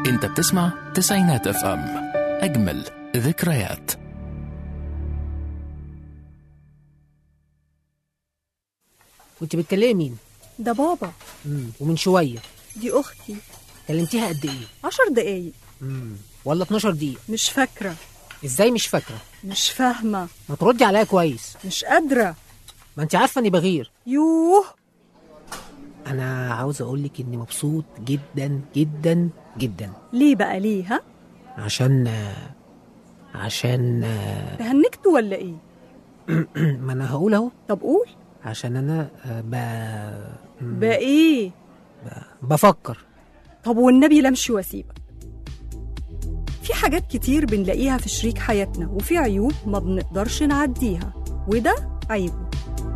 انت بتسمع تسعينات اف ام اجمل ذكريات وانت بتكلمي مين ده بابا مم. ومن شويه دي أختي كلمتيها قد ايه عشر دقايق مم. ولا 12 دقيقه مش فاكرة ازاي مش فاكره مش فاهمة ما تردي عليا كويس مش قادرة ما انت عارفه اني بغير يوه انا عاوز اقول لك اني مبسوط جدا جدا جدا ليه بقى ليه ها عشان عشان تهنكت ولا ايه ما انا هقول اهو طب قول عشان انا ب... بقى ايه بفكر طب والنبي لمشي واسيبك في حاجات كتير بنلاقيها في شريك حياتنا وفي عيوب ما بنقدرش نعديها وده عيبه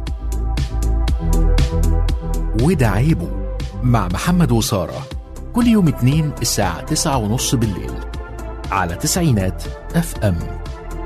وده عيبه مع محمد وسارة كل يوم اتنين الساعة تسعة ونص بالليل على تسعينات اف ام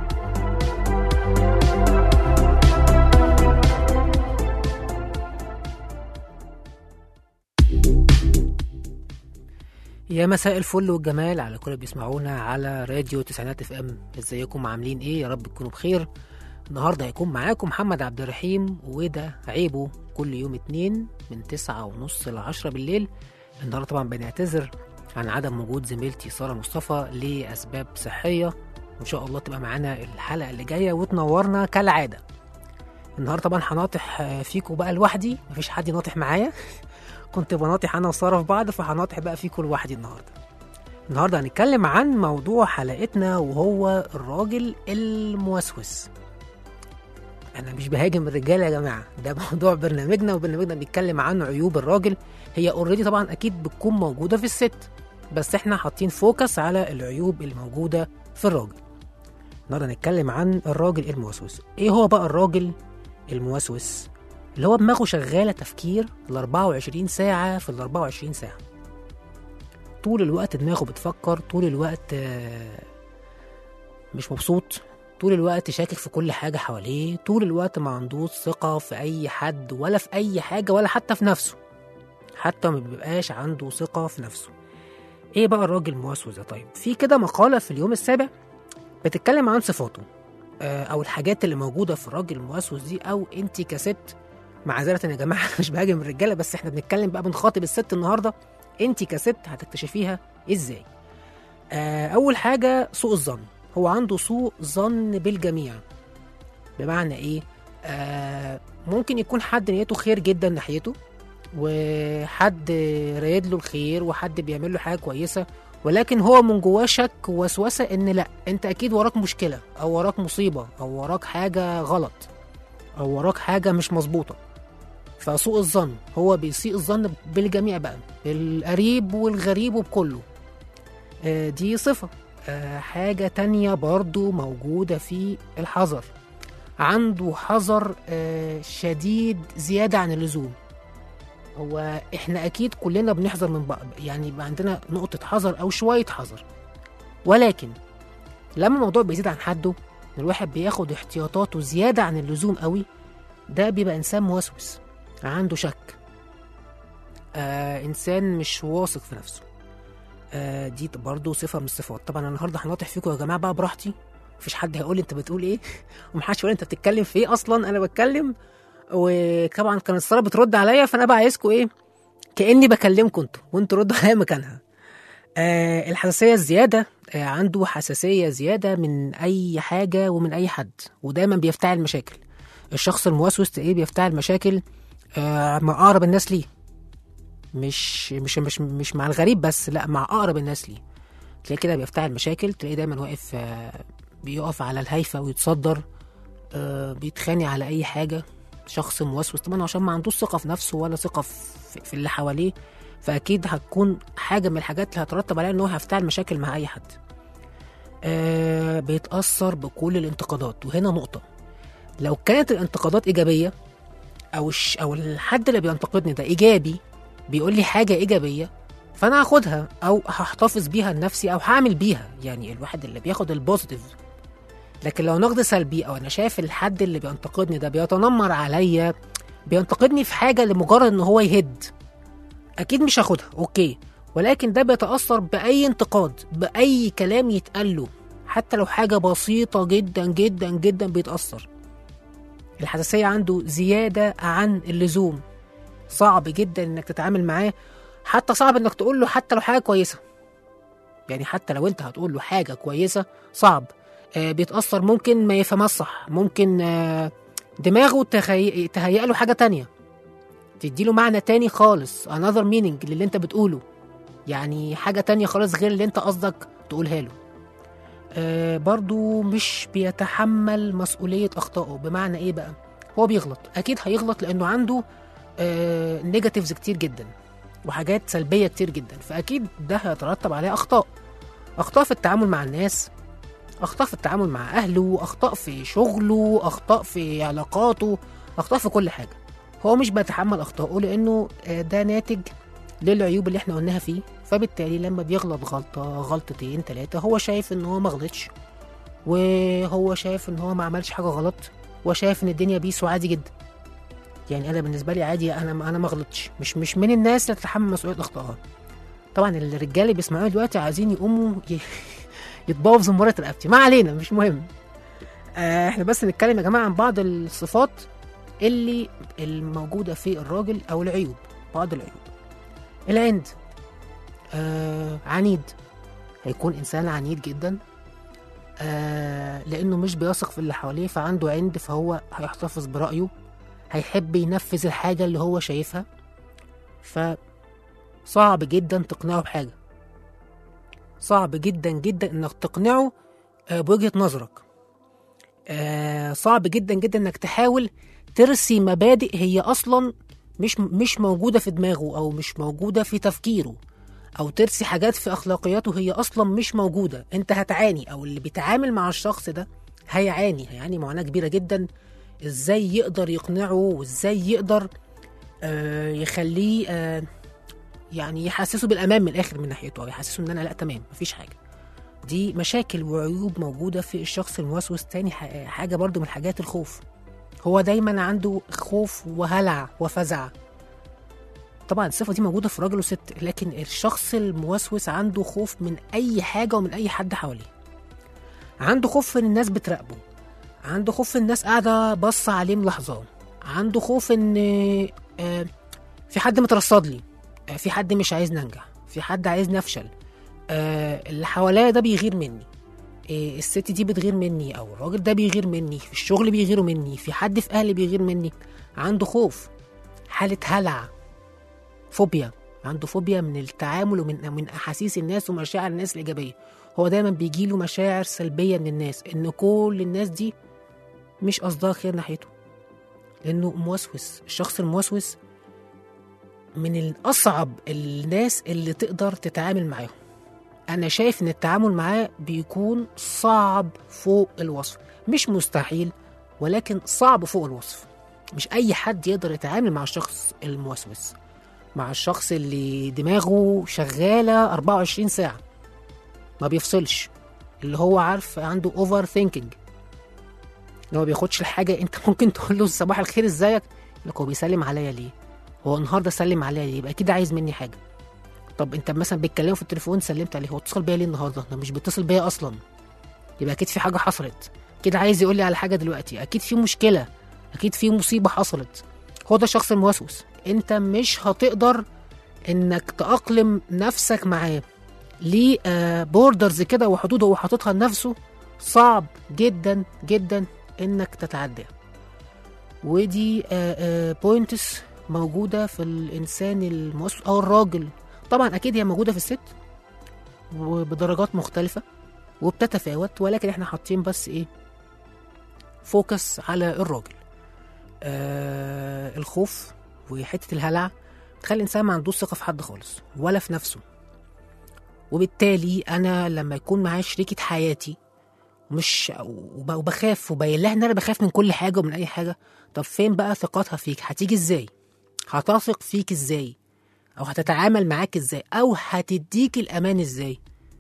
يا مساء الفل والجمال على كل اللي بيسمعونا على راديو تسعينات اف ام ازيكم عاملين ايه يا رب تكونوا بخير النهارده هيكون معاكم محمد عبد الرحيم وده عيبه كل يوم اتنين من تسعة ونص لعشرة بالليل النهارده طبعا بنعتذر عن عدم وجود زميلتي سارة مصطفى لأسباب صحية وإن شاء الله تبقى معانا الحلقة اللي جاية وتنورنا كالعادة النهارده طبعا هناطح فيكم بقى لوحدي مفيش حد يناطح معايا كنت بناطح انا وساره في بعض فهناطح بقى فيكم لوحدي النهارده النهارده هنتكلم عن موضوع حلقتنا وهو الراجل الموسوس انا مش بهاجم الرجاله يا جماعه ده موضوع برنامجنا وبرنامجنا بيتكلم عن عيوب الراجل هي اوريدي طبعا اكيد بتكون موجوده في الست بس احنا حاطين فوكس على العيوب اللي موجوده في الراجل النهارده هنتكلم عن الراجل الموسوس ايه هو بقى الراجل الموسوس اللي هو دماغه شغاله تفكير ال 24 ساعه في ال 24 ساعه طول الوقت دماغه بتفكر طول الوقت آه، مش مبسوط طول الوقت شاكك في كل حاجه حواليه طول الوقت ما عندوش ثقه في اي حد ولا في اي حاجه ولا حتى في نفسه حتى ما بيبقاش عنده ثقه في نفسه ايه بقى الراجل الموسوس ده طيب في كده مقاله في اليوم السابع بتتكلم عن صفاته آه، او الحاجات اللي موجوده في الراجل الموسوس دي او انت كست معذره يا جماعه انا مش بهاجم الرجاله بس احنا بنتكلم بقى بنخاطب الست النهارده انت كست هتكتشفيها ازاي آه، اول حاجه سوء الظن هو عنده سوء ظن بالجميع بمعنى ايه آه ممكن يكون حد نيته خير جدا ناحيته وحد رايد له الخير وحد بيعمل له حاجه كويسه ولكن هو من جواه شك ووسوسه ان لا انت اكيد وراك مشكله او وراك مصيبه او وراك حاجه غلط او وراك حاجه مش مظبوطه فسوء الظن هو بيسيء الظن بالجميع بقى بالقريب والغريب وبكله آه، دي صفة آه، حاجة تانية برضو موجودة في الحذر عنده حذر آه، شديد زيادة عن اللزوم هو احنا اكيد كلنا بنحذر من بعض يعني يبقى عندنا نقطة حذر او شوية حذر ولكن لما الموضوع بيزيد عن حده الواحد بياخد احتياطاته زيادة عن اللزوم قوي ده بيبقى انسان موسوس عنده شك آه انسان مش واثق في نفسه آه دي برضه صفه من الصفات طبعا انا النهارده هناطح فيكم يا جماعه بقى براحتي مفيش حد هيقول لي انت بتقول ايه ومحدش يقول لي انت بتتكلم في ايه اصلا انا بتكلم وطبعا كانت ساره بترد عليا فانا بقى عايزكم ايه كاني بكلمكم انتوا وانتوا ردوا عليا مكانها آه الحساسيه الزياده آه عنده حساسيه زياده من اي حاجه ومن اي حد ودايما بيفتعل مشاكل الشخص الموسوس تلاقيه بيفتعل مشاكل آه، مع اقرب الناس ليه مش مش مش مش مع الغريب بس لا مع اقرب الناس ليه تلاقيه كده بيفتعل مشاكل تلاقيه دايما واقف آه، بيقف على الهايفه ويتصدر آه، بيتخانق على اي حاجه شخص موسوس طبعا عشان ما عندوش ثقه في نفسه ولا ثقه في, في اللي حواليه فاكيد هتكون حاجه من الحاجات اللي هترتب عليها ان هو هيفتعل مشاكل مع اي حد آه بيتاثر بكل الانتقادات وهنا نقطه لو كانت الانتقادات ايجابيه او الش او الحد اللي بينتقدني ده ايجابي بيقول لي حاجه ايجابيه فانا هاخدها او هحتفظ بيها لنفسي او هعمل بيها يعني الواحد اللي بياخد البوزيتيف لكن لو نقد سلبي او انا شايف الحد اللي بينتقدني ده بيتنمر عليا بينتقدني في حاجه لمجرد ان هو يهد اكيد مش هاخدها اوكي ولكن ده بيتأثر بأي انتقاد بأي كلام يتقال له حتى لو حاجة بسيطة جدا جدا جدا بيتأثر الحساسية عنده زيادة عن اللزوم صعب جدا انك تتعامل معاه حتى صعب انك تقول له حتى لو حاجة كويسة يعني حتى لو انت هتقول له حاجة كويسة صعب آه بيتأثر ممكن ما يفهمهاش صح ممكن آه دماغه تخي... تهيأ له حاجة تانية تديله معنى تاني خالص another meaning للي انت بتقوله يعني حاجة تانية خالص غير اللي انت قصدك تقولها له آه برضو مش بيتحمل مسؤولية أخطائه بمعنى إيه بقى؟ هو بيغلط أكيد هيغلط لأنه عنده آه نيجاتيفز كتير جدا وحاجات سلبية كتير جدا فأكيد ده هيترتب عليه أخطاء أخطاء في التعامل مع الناس أخطاء في التعامل مع أهله أخطاء في شغله أخطاء في علاقاته أخطاء في كل حاجة هو مش بيتحمل أخطائه لأنه آه ده ناتج للعيوب اللي احنا قلناها فيه فبالتالي لما بيغلط غلطة غلطتين تلاتة هو شايف ان هو مغلطش وهو شايف ان هو ما عملش حاجة غلط وشايف ان الدنيا بيس وعادي جدا يعني انا بالنسبة لي عادي انا انا ما غلطتش مش مش من الناس اللي تتحمل مسؤولية اخطائها طبعا الرجاله اللي بيسمعوني دلوقتي عايزين يقوموا ي- يطبقوا في زمارة رقبتي ما علينا مش مهم آه احنا بس نتكلم يا جماعة عن بعض الصفات اللي الموجودة في الراجل او العيوب بعض العيوب العند آه عنيد هيكون انسان عنيد جدا آه لانه مش بيثق في اللي حواليه فعنده عند فهو هيحتفظ برايه هيحب ينفذ الحاجه اللي هو شايفها فصعب جدا تقنعه بحاجه صعب جدا جدا انك تقنعه آه بوجهه نظرك آه صعب جدا جدا انك تحاول ترسي مبادئ هي اصلا مش مش موجوده في دماغه او مش موجوده في تفكيره او ترسي حاجات في اخلاقياته هي اصلا مش موجوده انت هتعاني او اللي بيتعامل مع الشخص ده هيعاني هيعاني معاناه كبيره جدا ازاي يقدر يقنعه وازاي يقدر آه يخليه آه يعني يحسسه بالامان من الاخر من ناحيته او يحسسه ان انا لا تمام مفيش حاجه دي مشاكل وعيوب موجوده في الشخص الموسوس تاني ح- حاجه برضو من حاجات الخوف هو دايما عنده خوف وهلع وفزع طبعا الصفه دي موجوده في راجل وست لكن الشخص الموسوس عنده خوف من اي حاجه ومن اي حد حواليه عنده خوف ان الناس بتراقبه عنده خوف ان الناس قاعده باصه عليه ملاحظاه عنده خوف ان آه، في حد مترصد لي آه، في حد مش عايز ننجح في حد عايز نفشل آه، اللي حواليا ده بيغير مني إيه الست دي بتغير مني او الراجل ده بيغير مني في الشغل بيغيروا مني في حد في اهلي بيغير مني عنده خوف حالة هلع فوبيا عنده فوبيا من التعامل ومن من احاسيس الناس ومشاعر الناس الايجابيه هو دايما بيجيله مشاعر سلبيه من الناس ان كل الناس دي مش قصدها خير ناحيته لانه موسوس الشخص الموسوس من الاصعب الناس اللي تقدر تتعامل معاهم انا شايف ان التعامل معاه بيكون صعب فوق الوصف مش مستحيل ولكن صعب فوق الوصف مش اي حد يقدر يتعامل مع الشخص الموسوس مع الشخص اللي دماغه شغاله 24 ساعه ما بيفصلش اللي هو عارف عنده اوفر ثينكينج اللي هو ما بياخدش الحاجه انت ممكن تقول له صباح الخير ازيك يقول لك هو بيسلم عليا ليه هو النهارده سلم عليا ليه يبقى اكيد عايز مني حاجه طب انت مثلا بيتكلموا في التليفون سلمت عليه هو اتصل بيا ليه النهارده ده مش بيتصل بيا اصلا يبقى اكيد في حاجه حصلت كده عايز يقول لي على حاجه دلوقتي اكيد في مشكله اكيد في مصيبه حصلت هو ده الشخص الموسوس انت مش هتقدر انك تأقلم نفسك معاه ليه بوردرز كده وحدود هو حاططها لنفسه صعب جدا جدا انك تتعداها ودي بوينتس موجودة في الإنسان الموسوس أو الراجل طبعا أكيد هي موجودة في الست وبدرجات مختلفة وبتتفاوت ولكن احنا حاطين بس ايه فوكس على الراجل آه الخوف وحتة الهلع بتخلي الإنسان ما عندوش ثقة في حد خالص ولا في نفسه وبالتالي أنا لما يكون معايا شريكة حياتي مش وب- وبخاف وبين لها ان انا بخاف من كل حاجه ومن اي حاجه طب فين بقى ثقتها فيك هتيجي ازاي هتثق فيك ازاي او هتتعامل معاك ازاي او هتديك الامان ازاي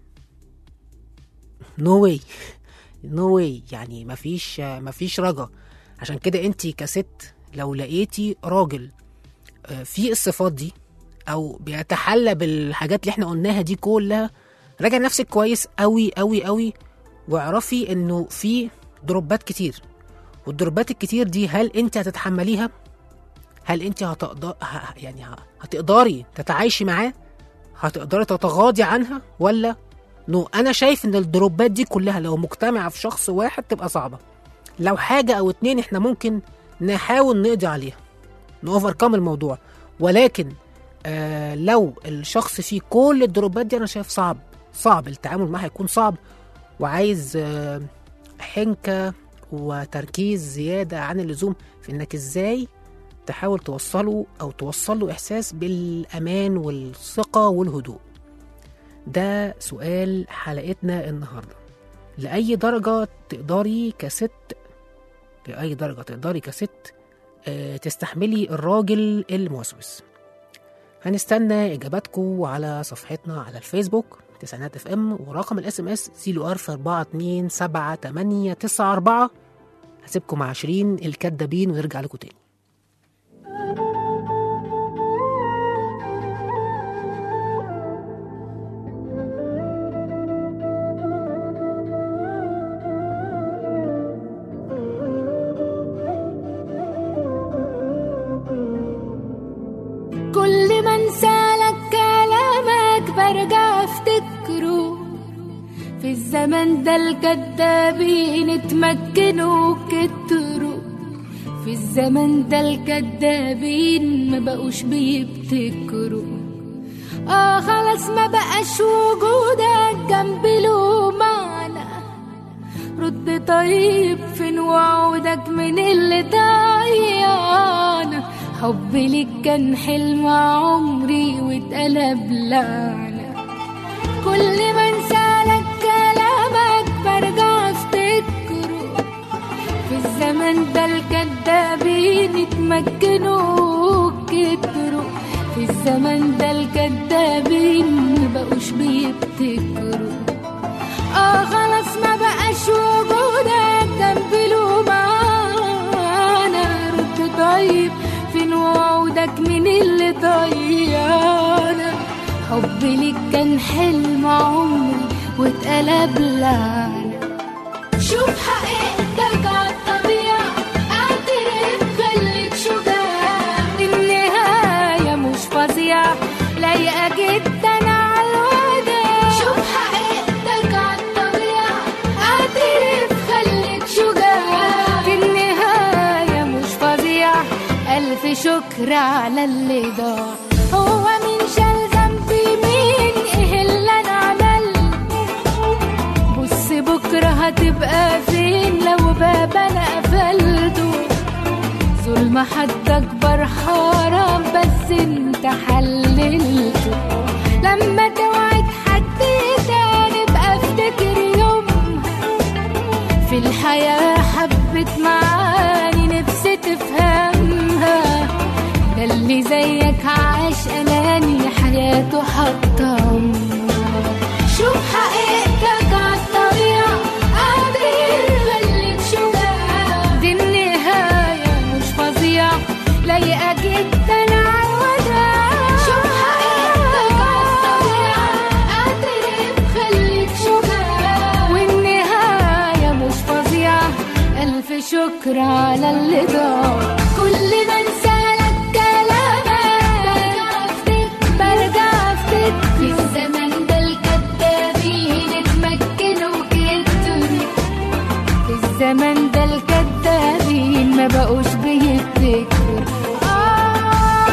نو واي نو واي يعني مفيش مفيش رجا عشان كده انت كست لو لقيتي راجل آه، فيه الصفات دي او بيتحلى بالحاجات اللي احنا قلناها دي كلها راجع نفسك كويس قوي قوي قوي واعرفي انه في دروبات كتير والدروبات الكتير دي هل انت هتتحمليها هل انت هتقدر ه- يعني ه- هتقدري تتعايشي معاه هتقدري تتغاضي عنها ولا نو انا شايف ان الدروبات دي كلها لو مجتمعه في شخص واحد تبقى صعبه لو حاجه او اتنين احنا ممكن نحاول نقضي عليها نوفركم الموضوع ولكن آه لو الشخص فيه كل الدروبات دي انا شايف صعب صعب التعامل معاه هيكون صعب وعايز آه حنكه وتركيز زياده عن اللزوم في انك ازاي تحاول توصله او توصل له احساس بالامان والثقه والهدوء ده سؤال حلقتنا النهارده لاي درجه تقدري كست لاي درجه تقدري كست آه، تستحملي الراجل الموسوس هنستنى اجاباتكم على صفحتنا على الفيسبوك تسعينات اف ام ورقم الاس ام اس 042278994 هسيبكم مع 20 الكدابين ونرجع لكم تاني كل ما انسالك كلامك برجع افتكره في الزمن ده الكدابين اتمكنوا كتروا في الزمن ده الكدابين ما بقوش بيبتكروا اه خلاص ما بقاش وجودك جنبي له معنى رد طيب فين وعودك من اللي ضيعنا حبي ليك كان حلم عمري واتقلب لعنة كل ما انسالك كلامك برجع افتكره في الزمن ده الكدابين اتمكنوا كتروا في الزمن ده الكدابين مبقوش بيبتكروا اه خلاص ما بقاش وجودك جنبي له معانا رد طيب فين وعودك من اللي ضيعنا حبي ليك كان حلم عمري واتقلب لعنة شوف حقيقتك عالطبيعة اعترف خليك شجاع النهاية مش فظيعة لايقة جدا عالوداع شوف حقيقتك عالطبيعة اعترف خليك شجاع في النهاية مش فظيعة ألف شكر على اللي ضاع هو مين شال ذنبي مين ايه اللي انا عملته بص بكرة هتبقى فين لو باب انا قفلته ظلم حد اكبر حرام بس انت حللته لما توعد حد تاني بقى افتكر يومها في الحياة حبت معاني نفسي تفهمها ده اللي زيك عاش أناني حياته حتى عمرها شوف حقيقتك عالطبيعة قادر خليك شجاع دي النهاية مش فظيعة لايقة جدا عالوداع شوف حقيقتك عالطبيعة قادر خليك شجاع والنهاية مش فظيعة ألف شكر على اللي ضاع كل ما انسالك كلامك برجع افتكر برجع افتكر في الزمن ده الكدابين اتمكنوا كتروا في الزمن ده الكدابين ما بقوش بيفتكروا آه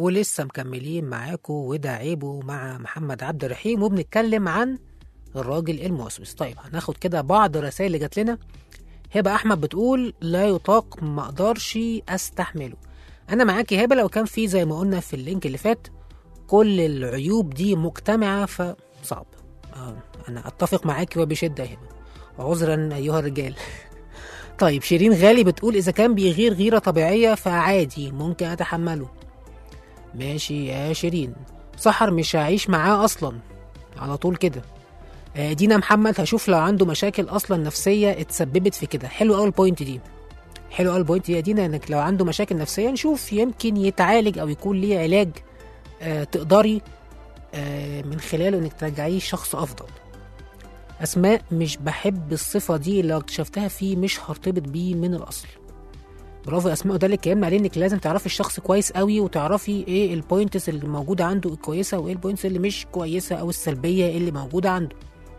ولسه مكملين معاكم وده عيبه مع محمد عبد الرحيم وبنتكلم عن الراجل الموسوس طيب هناخد كده بعض الرسائل اللي جات لنا هبه احمد بتقول لا يطاق ما اقدرش استحمله انا معاك يا هبه لو كان في زي ما قلنا في اللينك اللي فات كل العيوب دي مجتمعه فصعب آه انا اتفق معاكي وبشده يا هبه عذرا ايها الرجال طيب شيرين غالي بتقول اذا كان بيغير غيره طبيعيه فعادي ممكن اتحمله ماشي يا شيرين سحر مش هعيش معاه اصلا على طول كده آه، دينا محمد هشوف لو عنده مشاكل اصلا نفسيه اتسببت في كده حلو قوي البوينت دي حلو قوي البوينت دي يا دينا انك لو عنده مشاكل نفسيه نشوف يمكن يتعالج او يكون ليه علاج آه تقدري آه من خلاله انك ترجعيه شخص افضل اسماء مش بحب الصفه دي لو اكتشفتها فيه مش هرتبط بيه من الاصل برافو يا اسماء وده اللي اتكلمنا عليه انك لازم تعرفي الشخص كويس قوي وتعرفي ايه البوينتس اللي موجوده عنده الكويسه وايه البوينتس اللي مش كويسه او السلبيه اللي موجوده عنده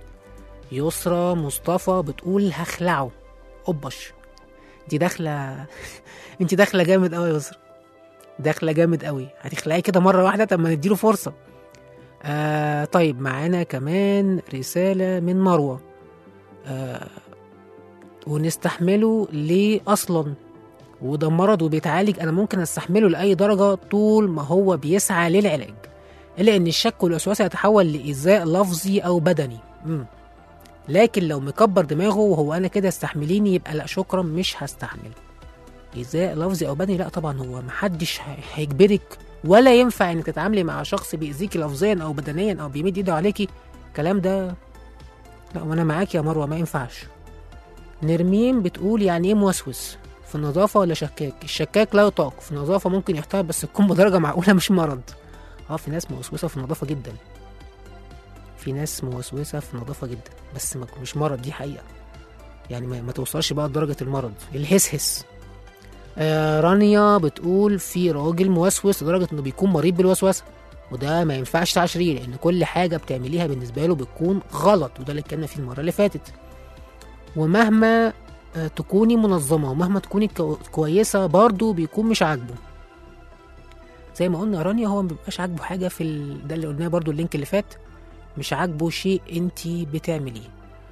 يسرى مصطفى بتقول هخلعه قبش دي داخله انت داخله جامد قوي يا يسرى داخله جامد قوي هتخلعيه كده مره واحده طب ما نديله فرصه آه طيب معانا كمان رساله من مروه آه ونستحمله ليه اصلا وده مرض وبيتعالج انا ممكن استحمله لاي درجه طول ما هو بيسعى للعلاج الا ان الشك والوسواس يتحول لايذاء لفظي او بدني مم. لكن لو مكبر دماغه وهو انا كده استحمليني يبقى لا شكرا مش هستحمل ايذاء لفظي او بدني لا طبعا هو محدش هي- هيجبرك ولا ينفع انك تتعاملي مع شخص بيأذيكي لفظيا او بدنيا او بيمد ايده عليكي الكلام ده لا وانا معاك يا مروه ما ينفعش نرمين بتقول يعني ايه موسوس في النظافة ولا شكاك؟ الشكاك لا يطاق في النظافة ممكن يحتوي بس تكون بدرجة معقولة مش مرض اه في ناس موسوسة في النظافة جدا في ناس موسوسة في النظافة جدا بس ما- مش مرض دي حقيقة يعني ما, ما توصلش بقى لدرجة المرض الهسهس آه رانيا بتقول في راجل موسوس لدرجة انه بيكون مريض بالوسوسة وده ما ينفعش تعشريه لان كل حاجة بتعمليها بالنسبة له بتكون غلط وده اللي اتكلمنا فيه المرة اللي فاتت ومهما آه، تكوني منظمة ومهما تكوني كو- كويسة برضه بيكون مش عاجبه زي ما قلنا يا رانيا هو مبيبقاش عاجبه حاجة في ال... ده اللي قلناه برضه اللينك اللي فات مش عاجبه شيء انتي بتعمليه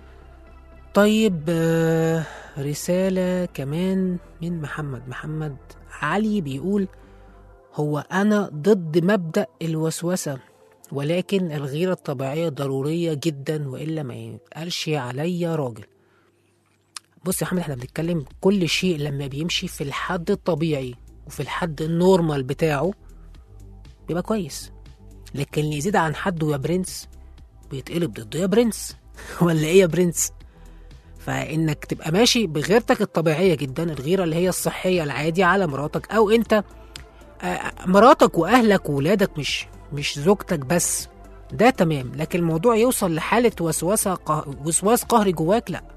طيب آه، رسالة كمان من محمد محمد علي بيقول هو أنا ضد مبدأ الوسوسة ولكن الغيرة الطبيعية ضرورية جدا وإلا ما يتقالش عليا راجل بص يا محمد احنا بنتكلم كل شيء لما بيمشي في الحد الطبيعي وفي الحد النورمال بتاعه بيبقى كويس لكن اللي يزيد عن حده يا برنس بيتقلب ضده يا برنس ولا ايه يا برنس فانك تبقى ماشي بغيرتك الطبيعيه جدا الغيره اللي هي الصحيه العادي على مراتك او انت آه، مراتك واهلك وولادك مش مش زوجتك بس ده تمام لكن الموضوع يوصل لحاله وسوسه قه... وسواس قهري جواك لا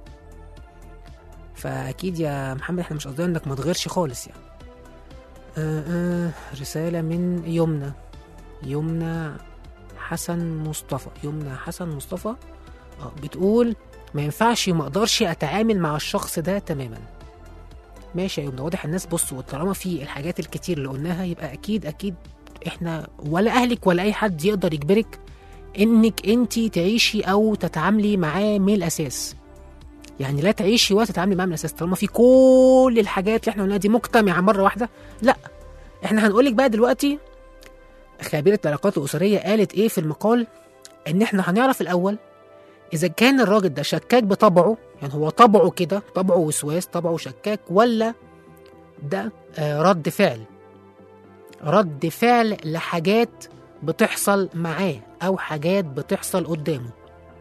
فاكيد يا محمد احنا مش قصدنا انك ما تغيرش خالص يعني آه آه رساله من يمنى يمنى حسن مصطفى يمنى حسن مصطفى اه بتقول ما ينفعش ما اقدرش اتعامل مع الشخص ده تماما ماشي يا يمنى واضح الناس بصوا طالما في الحاجات الكتير اللي قلناها يبقى اكيد اكيد احنا ولا اهلك ولا اي حد يقدر يجبرك انك انت تعيشي او تتعاملي معاه من الاساس يعني لا تعيشي ولا تتعاملي معاه من الاساس طالما في كل الحاجات اللي احنا قلناها دي مجتمعه مره واحده لا احنا هنقولك بقى دلوقتي خبيره العلاقات الاسريه قالت ايه في المقال ان احنا هنعرف الاول اذا كان الراجل ده شكاك بطبعه يعني هو طبعه كده طبعه وسواس طبعه شكاك ولا ده آه، رد فعل رد فعل لحاجات بتحصل معاه او حاجات بتحصل قدامه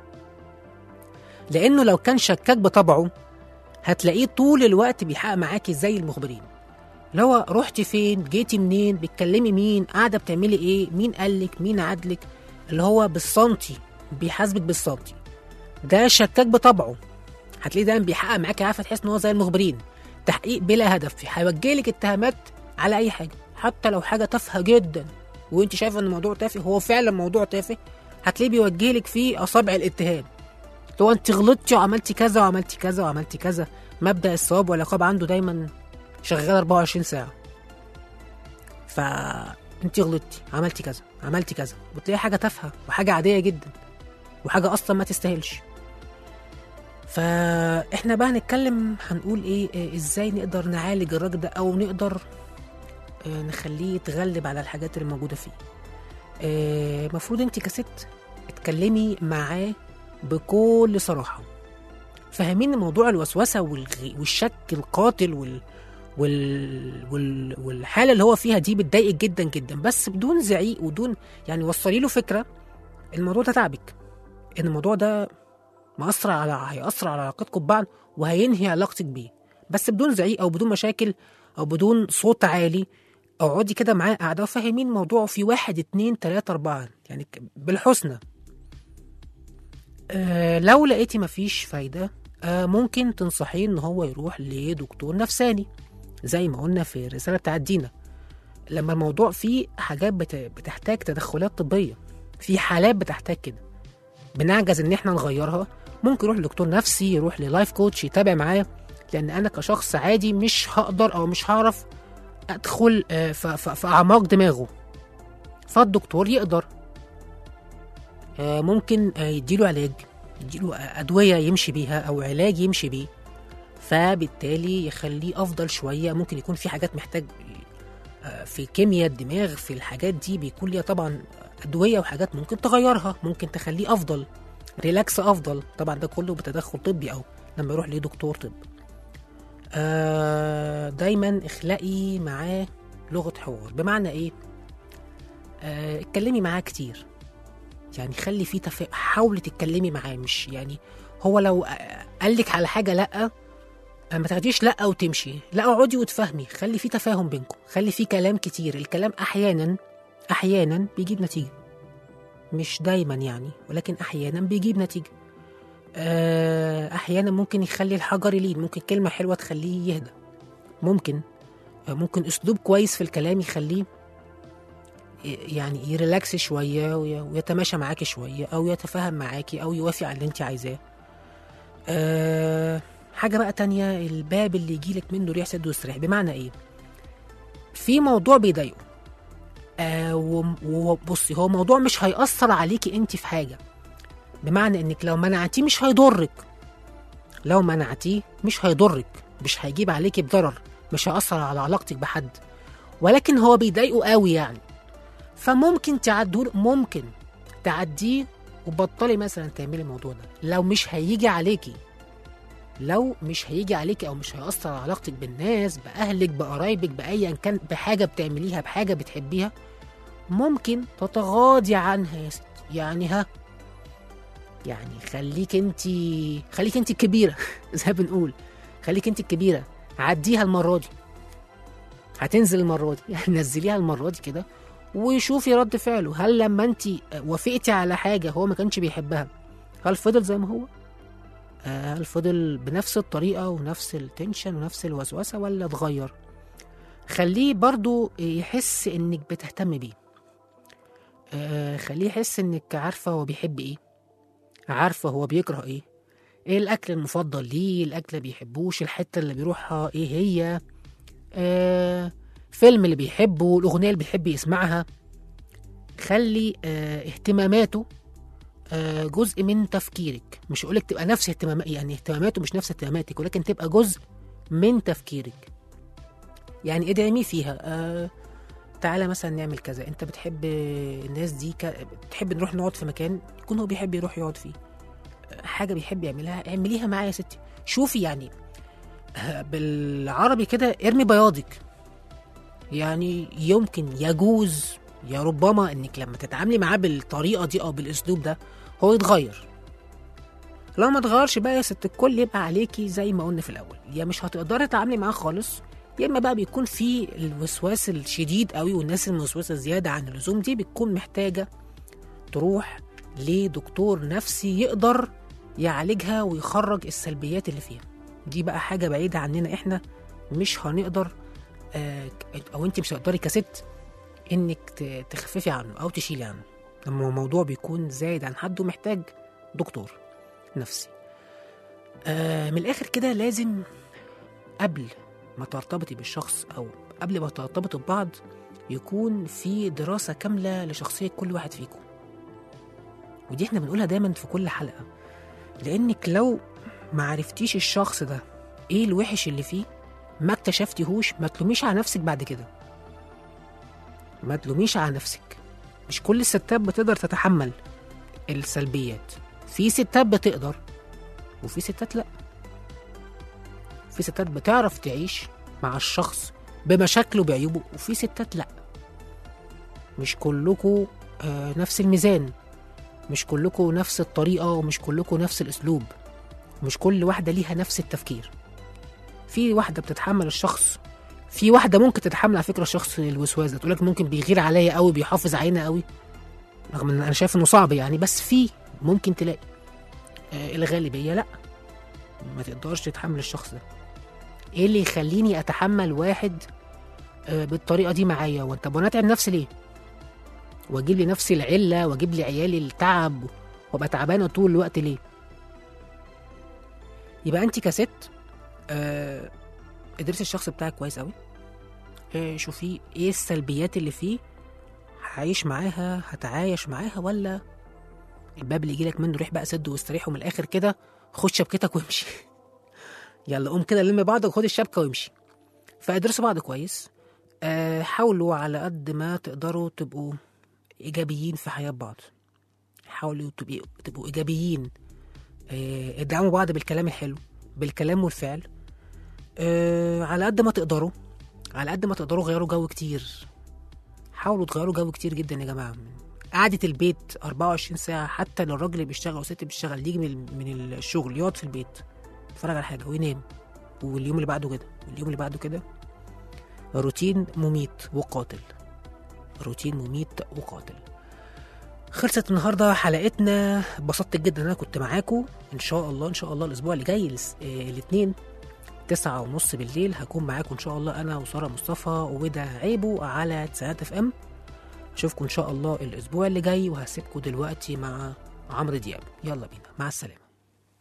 لانه لو كان شكاك بطبعه هتلاقيه طول الوقت بيحقق معاكي زي المخبرين اللي هو رحتي فين جيتي منين بتكلمي مين قاعده بتعملي ايه مين قالك مين عدلك اللي هو بالسنتي بيحاسبك بالسنتي ده شكاك بطبعه هتلاقيه دايما بيحقق معاكي عارفه تحس ان هو زي المخبرين تحقيق بلا هدف هيوجهلك اتهامات على اي حاجه حتى لو حاجه تافهه جدا وانت شايفه ان الموضوع تافه هو فعلا موضوع تافه هتلاقيه بيوجهلك فيه اصابع الاتهام لو انت غلطتي وعملتي كذا وعملتي كذا وعملتي كذا مبدا الثواب والعقاب عنده دايما شغال 24 ساعه ف انت غلطتي عملتي كذا عملتي كذا وتلاقي حاجه تافهه وحاجه عاديه جدا وحاجه اصلا ما تستاهلش فاحنا بقى هنتكلم هنقول ايه, إيه ازاي نقدر نعالج الراجل ده او نقدر آه، نخليه يتغلب على الحاجات اللي موجوده فيه المفروض انت كست اتكلمي معاه بكل صراحه فاهمين موضوع الوسوسه والغ- والشك القاتل وال وال... وال... والحاله اللي هو فيها دي بتضايقك جدا جدا بس بدون زعيق ودون يعني وصلي له فكره الموضوع ده تعبك ان الموضوع ده مأثر على هيأثر على علاقتكم ببعض وهينهي علاقتك بيه بس بدون زعيق او بدون مشاكل او بدون صوت عالي اقعدي كده معاه قاعده وفهمين الموضوع في واحد اتنين تلاته اربعه يعني ك- بالحسنى آه لو لقيتي مفيش فايده آه ممكن تنصحيه ان هو يروح لدكتور نفساني زي ما قلنا في الرساله بتاعت دينا لما الموضوع فيه حاجات بت- بتحتاج تدخلات طبيه في حالات بتحتاج كده بنعجز ان احنا نغيرها ممكن يروح لدكتور نفسي يروح للايف كوتش يتابع معايا لان انا كشخص عادي مش هقدر او مش هعرف ادخل آه، ف- ف- في اعماق دماغه فالدكتور يقدر آه، ممكن آه، يديله علاج يديله آه، ادويه يمشي بيها او علاج يمشي بيه فبالتالي يخليه افضل شويه ممكن يكون في حاجات محتاج آه، في كيمياء الدماغ في الحاجات دي بيكون ليها طبعا ادويه وحاجات ممكن تغيرها ممكن تخليه افضل ريلاكس افضل طبعا ده كله بتدخل طبي او لما يروح لدكتور طب آه دايما اخلقي معاه لغه حوار بمعنى ايه آه اتكلمي معاه كتير يعني خلي فيه تفا... حاولي تتكلمي معاه مش يعني هو لو آه، قالك على حاجه لا آه، ما تاخديش لا وتمشي لا اقعدي وتفهمي خلي فيه تفاهم بينكم خلي فيه كلام كتير الكلام احيانا احيانا بيجيب نتيجه مش دايما يعني ولكن احيانا بيجيب نتيجه آه، احيانا ممكن يخلي الحجر يلين ممكن كلمه حلوه تخليه يهدى ممكن آه، ممكن اسلوب كويس في الكلام يخليه ي- يعني يريلاكس شويه وي- ويتماشى معاكي شويه او يتفاهم معاكي او يوافق على اللي انت عايزاه أه حاجه بقى تانية الباب اللي يجيلك منه ريح سد واستريح بمعنى ايه في موضوع بيضايقه آه وم- وبصي هو موضوع مش هيأثر عليكي انت في حاجه بمعنى انك لو منعتيه مش هيضرك لو منعتيه مش هيضرك مش هيجيب عليكي بضرر مش هيأثر على علاقتك بحد ولكن هو بيضايقه قوي يعني فممكن تعدوا ممكن تعديه وبطلي مثلا تعملي الموضوع ده لو مش هيجي عليكي لو مش هيجي عليكي او مش هيأثر على علاقتك بالناس باهلك بقرايبك بايا كان بحاجه بتعمليها بحاجه بتحبيها ممكن تتغاضي عنها يا ستي يعني ها يعني خليك انت خليك انت الكبيره زي ما بنقول خليك انت الكبيره عديها المره دي هتنزل المره دي يعني نزليها المره دي كده وشوفي رد فعله هل لما انت وافقتي على حاجه هو ما كانش بيحبها هل فضل زي ما هو آه، هل فضل بنفس الطريقه ونفس التنشن ونفس الوسوسه ولا اتغير خليه برضو يحس انك بتهتم بيه آه، خليه يحس انك عارفه هو بيحب ايه عارفه هو بيكره ايه ايه الاكل المفضل ليه الاكل اللي بيحبوش الحته اللي بيروحها ايه هي آه فيلم اللي بيحبه الاغنيه اللي بيحب يسمعها خلي آه اهتماماته آه جزء من تفكيرك مش اقولك تبقى نفس اهتمام يعني اهتماماته مش نفس اهتماماتك ولكن تبقى جزء من تفكيرك يعني ادعميه فيها آه تعالى مثلا نعمل كذا انت بتحب الناس دي ك... بتحب نروح نقعد في مكان يكون هو بيحب يروح يقعد فيه حاجه بيحب يعملها اعمليها معاه يا ستي شوفي يعني آه، بالعربي كده ارمي بياضك يعني يمكن يجوز يا ربما انك لما تتعاملي معاه بالطريقه دي او بالاسلوب ده هو يتغير لو ما اتغيرش بقى يا ست الكل يبقى عليكي زي ما قلنا في الاول يا مش هتقدري تتعاملي معاه خالص يا اما بقى بيكون في الوسواس الشديد قوي والناس الموسوسه زياده عن اللزوم دي بتكون محتاجه تروح لدكتور نفسي يقدر يعالجها ويخرج السلبيات اللي فيها دي بقى حاجه بعيده عننا احنا مش هنقدر آه، او انت مش هتقدري كست انك ت- تخففي عنه او تشيلي عنه لما الموضوع بيكون زايد عن حد ومحتاج دكتور نفسي آه من الاخر كده لازم قبل ما ترتبطي بالشخص او قبل ما ترتبطوا ببعض يكون في دراسة كاملة لشخصية كل واحد فيكم ودي احنا بنقولها دايما في كل حلقة لأنك لو ما عرفتيش الشخص ده ايه الوحش اللي فيه ما اكتشفتيهوش ما تلوميش على نفسك بعد كده ما تلوميش على نفسك مش كل الستات بتقدر تتحمل السلبيات في ستات بتقدر وفي ستات لا في ستات بتعرف تعيش مع الشخص بمشاكله بعيوبه وفي ستات لا مش كلكم آه نفس الميزان مش كلكم نفس الطريقة ومش كلكم نفس الأسلوب مش كل واحدة ليها نفس التفكير في واحدة بتتحمل الشخص في واحدة ممكن تتحمل على فكرة الشخص الوسواس ده تقول لك ممكن بيغير عليا قوي بيحافظ علينا قوي رغم ان انا شايف انه صعب يعني بس في ممكن تلاقي آه الغالبية لا ما تقدرش تتحمل الشخص ده ايه اللي يخليني اتحمل واحد آه بالطريقة دي معايا وانت طب وانا اتعب نفسي ليه واجيب لي نفسي العلة واجيب لي عيالي التعب وابقى تعبانة طول الوقت ليه يبقى انت كست آه ادرسي الشخص بتاعك كويس قوي آه شوفي ايه السلبيات اللي فيه هعيش معاها هتعايش معاها ولا الباب اللي يجيلك منه ريح بقى سد واستريح ومن الاخر كده خد شبكتك وامشي يلا قوم كده لم بعضك وخد الشبكه وامشي فادرسوا بعض كويس آه حاولوا على قد ما تقدروا تبقوا ايجابيين في حياه بعض حاولوا تبقوا تبقوا ايجابيين آه ادعموا بعض بالكلام الحلو بالكلام والفعل آه على قد ما تقدروا على قد ما تقدروا غيروا جو كتير حاولوا تغيروا جو كتير جدا يا جماعه قعدة البيت 24 ساعة حتى لو الراجل اللي بيشتغل أو الست بتشتغل يجي من من الشغل يقعد في البيت يتفرج على حاجة وينام واليوم اللي بعده كده واليوم اللي بعده كده روتين مميت وقاتل روتين مميت وقاتل خلصت النهارده حلقتنا اتبسطت جدا ان انا كنت معاكم ان شاء الله ان شاء الله الاسبوع اللي جاي الاثنين تسعة ونص بالليل هكون معاكم ان شاء الله انا وساره مصطفى وده عيبو على تسعات اف ام اشوفكم ان شاء الله الاسبوع اللي جاي وهسيبكم دلوقتي مع عمرو دياب يلا بينا مع السلامه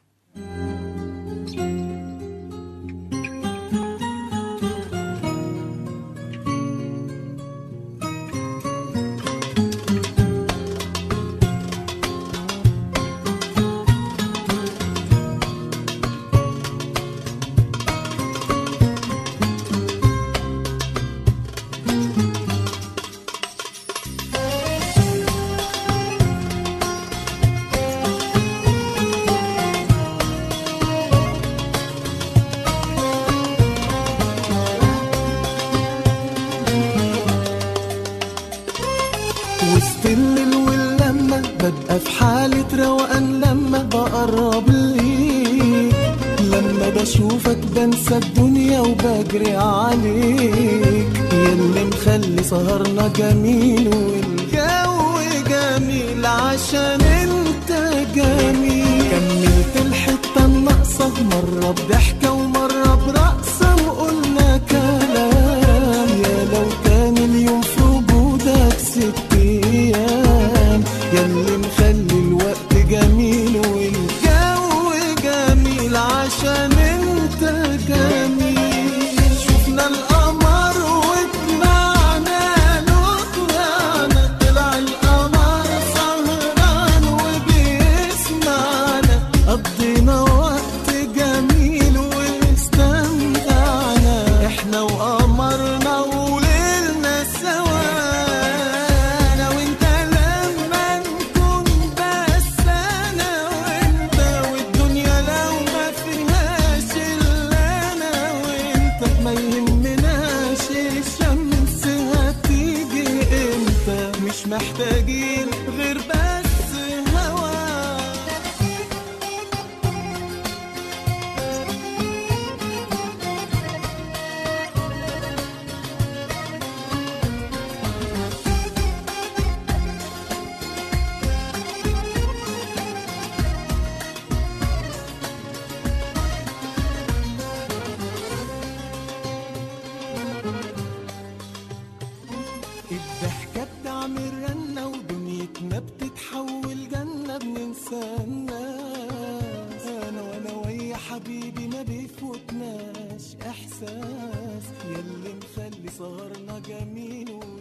وسط الليل واللمة ببقى في حالة روقان لما بقرب ليك لما بشوفك بنسى الدنيا وبجري عليك ياللي مخلي سهرنا جميل والجو جميل عشان انت جميل كملت الحتة الناقصة مرة بضحكة ومرة برقصة وقلنا كلام يا لو كان اليوم في وجودك ست ايام ياللي مخلي الوقت جميل والجو جميل عشان انت جميل شفنا القمر وطلعنا له طلعنا طلع القمر سهران وبيسمعنا قضينا وقت جميل واستمتعنا احنا وقمرنا وليلنا سوا انا وانت لما نكون بس انا وانت والدنيا لو ما فيهاش الا انا وانت ما يهمناش الشمس هتيجي امتى مش محتاجين غير بس هوا الضحكة بتعمل رنة ودنيتنا بتتحول جنة بننسى الناس أنا وأنا ويا حبيبي ما بيفوتناش إحساس ياللي مخلي سهرنا جميل